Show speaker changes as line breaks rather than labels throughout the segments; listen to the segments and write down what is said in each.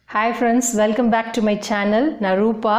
hi friends welcome back to my channel நான் ரூபா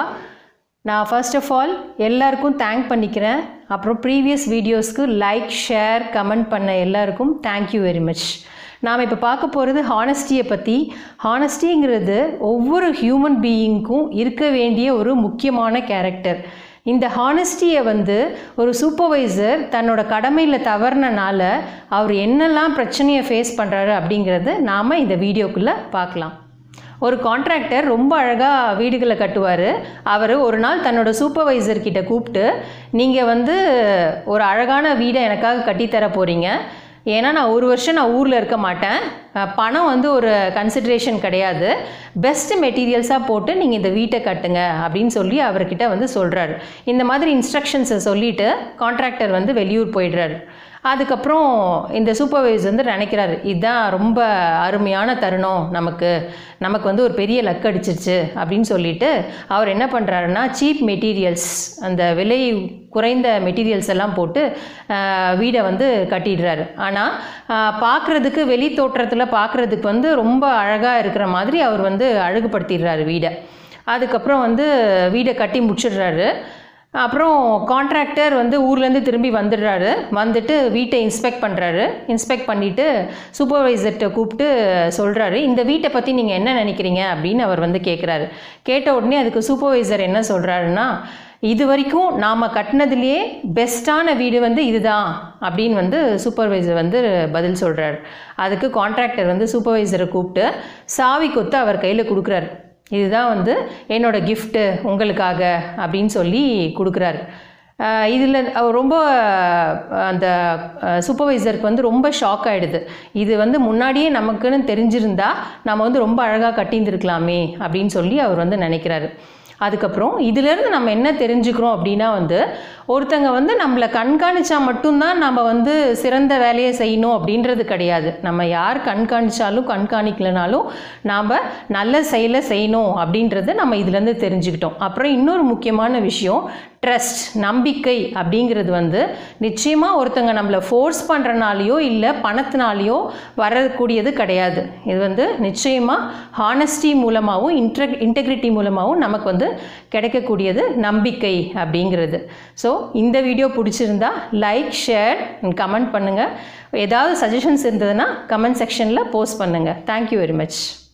நான் first of all எல்லாருக்கும் thank பண்ணிக்கிறேன் அப்புறம் ப்ரீவியஸ் வீடியோஸ்க்கு லைக் ஷேர் கமெண்ட் பண்ண எல்லாருக்கும் தேங்க்யூ வெரி மச் நாம் இப்போ பார்க்க போகிறது ஹானஸ்டியை பற்றி ஹானஸ்டிங்கிறது ஒவ்வொரு ஹியூமன் பீயிங்க்கும் இருக்க வேண்டிய ஒரு முக்கியமான கேரக்டர் இந்த ஹானஸ்டியை வந்து ஒரு சூப்பர்வைசர் தன்னோட கடமையில் தவறுனனால அவர் என்னெல்லாம் பிரச்சனையை ஃபேஸ் பண்ணுறாரு அப்படிங்கிறது நாம் இந்த வீடியோக்குள்ளே பார்க்கலாம் ஒரு கான்ட்ராக்டர் ரொம்ப அழகாக வீடுகளை கட்டுவார் அவர் ஒரு நாள் தன்னோட சூப்பர்வைசர் கிட்ட கூப்பிட்டு நீங்கள் வந்து ஒரு அழகான வீடை எனக்காக கட்டித்தர போகிறீங்க ஏன்னா நான் ஒரு வருஷம் நான் ஊரில் இருக்க மாட்டேன் அஹ் பணம் வந்து ஒரு கன்சிட்ரேஷன் கிடையாது பெஸ்ட் மெட்டீரியல்ஸாக போட்டு நீங்கள் இந்த வீட்டை கட்டுங்க அப்படின்னு சொல்லி அவர்கிட்ட வந்து சொல்கிறாரு இந்த மாதிரி இன்ஸ்ட்ரக்ஷன்ஸை சொல்லிவிட்டு கான்ட்ராக்டர் வந்து வெளியூர் போயிடுறாரு அதுக்கப்புறம் இந்த சூப்பர்வைசர் வந்து நினைக்கிறாரு இதுதான் ரொம்ப அருமையான தருணம் நமக்கு நமக்கு வந்து ஒரு பெரிய லக் அடிச்சிருச்சு அப்படின்னு சொல்லிட்டு அவர் என்ன பண்ணுறாருன்னா சீப் மெட்டீரியல்ஸ் அந்த விலை குறைந்த மெட்டீரியல்ஸ் எல்லாம் போட்டு ஆஹ், வீடை வந்து கட்டிடுறாரு ஆனால் பார்க்குறதுக்கு வெளி தோற்றத்தில் பார்க்குறதுக்கு வந்து ரொம்ப அழகாக இருக்கிற மாதிரி அவர் வந்து அழகுபடுத்திடுறாரு வீடை அதுக்கப்புறம் வந்து வீடை கட்டி முடிச்சிடுறாரு அப்புறம் கான்ட்ராக்டர் வந்து ஊர்லேருந்து திரும்பி வந்துடுறாரு வந்துட்டு வீட்டை இன்ஸ்பெக்ட் பண்ணுறாரு இன்ஸ்பெக்ட் பண்ணிவிட்டு சூப்பர்வைசர்கிட்ட கூப்பிட்டு சொல்கிறாரு இந்த வீட்டை பற்றி நீங்கள் என்ன நினைக்கிறீங்க அப்படின்னு அவர் வந்து கேட்குறாரு கேட்ட உடனே அதுக்கு சூப்பர்வைசர் என்ன சொல்கிறாருன்னா இது வரைக்கும் நாம் கட்டினதுலேயே பெஸ்ட்டான வீடு வந்து இதுதான் அப்படின்னு வந்து சூப்பர்வைசர் வந்து பதில் சொல்கிறார் அதுக்கு கான்ட்ராக்டர் வந்து சூப்பர்வைசரை கூப்பிட்டு சாவி கொத்து அவர் கையில் கொடுக்குறாரு இதுதான் வந்து என்னோட கிஃப்ட்டு உங்களுக்காக அப்படின்னு சொல்லி கொடுக்குறாரு இதில் ரொம்ப அஹ், அந்த சூப்பர்வைசருக்கு வந்து ரொம்ப ஷாக் ஆகிடுது இது வந்து முன்னாடியே நமக்குன்னு தெரிஞ்சிருந்தா நம்ம வந்து ரொம்ப அழகாக கட்டியிருந்துருக்கலாமே அப்படின்னு சொல்லி அவர் வந்து நினைக்கிறாரு அதுக்கப்புறம் இதிலேருந்து நம்ம என்ன தெரிஞ்சுக்கிறோம் அப்படின்னா வந்து ஒருத்தங்க வந்து நம்மளை கண்காணிச்சா மட்டும்தான் நம்ம வந்து சிறந்த வேலையை செய்யணும் அப்படின்றது கிடையாது நம்ம யார் கண்காணிச்சாலும் கண்காணிக்கலனாலும் நாம் நல்ல செயலை செய்யணும் அப்படின்றது நம்ம இதுலேருந்து தெரிஞ்சுக்கிட்டோம் அப்புறம் இன்னொரு முக்கியமான விஷயம் ட்ரஸ்ட் நம்பிக்கை அப்படிங்கிறது வந்து நிச்சயமாக ஒருத்தங்க நம்மளை ஃபோர்ஸ் பண்ணுறனாலையோ இல்லை பணத்தினாலேயோ வரக்கூடியது கிடையாது இது வந்து நிச்சயமாக ஹானஸ்டி மூலமாகவும் இன்ட்ர இன்டெகிரிட்டி மூலமாகவும் நமக்கு வந்து கிடைக்கக்கூடியது நம்பிக்கை அப்படிங்கிறது ஸோ இந்த வீடியோ பிடிச்சிருந்தா லைக் ஷேர் கமெண்ட் பண்ணுங்கள் ஏதாவது சஜஷன்ஸ் இருந்ததுன்னா கமெண்ட் செக்ஷனில் போஸ்ட் பண்ணுங்கள் தேங்க்யூ வெரி மச்